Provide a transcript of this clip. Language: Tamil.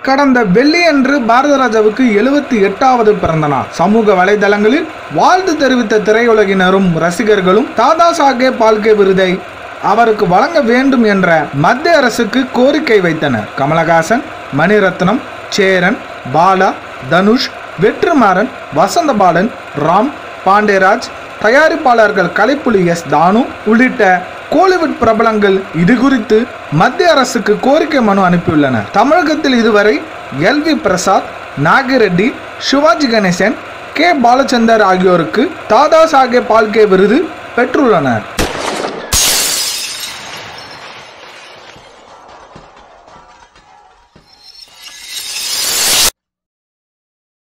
கடந்த வெள்ளியன்று பாரத ராஜாவுக்கு எழுபத்தி எட்டாவது பிறந்த நாள் சமூக வலைதளங்களில் வாழ்த்து தெரிவித்த திரையுலகினரும் ரசிகர்களும் தாதா சாஹேப் பால்கே விருதை அவருக்கு வழங்க வேண்டும் என்ற மத்திய அரசுக்கு கோரிக்கை வைத்தனர் கமலஹாசன் மணிரத்னம் சேரன் பாலா தனுஷ் வெற்றிமாறன் வசந்தபாலன் ராம் பாண்டேராஜ் தயாரிப்பாளர்கள் கலைப்புலி எஸ் தானு உள்ளிட்ட கோலிவுட் பிரபலங்கள் இது குறித்து மத்திய அரசுக்கு கோரிக்கை மனு அனுப்பியுள்ளனர் தமிழகத்தில் இதுவரை L V Prasad Nagireddy Sivaji Ganesan K Balachander ஆகியோருக்கு தாதா சாஹேப் பால்கே விருது பெற்றுள்ளனர்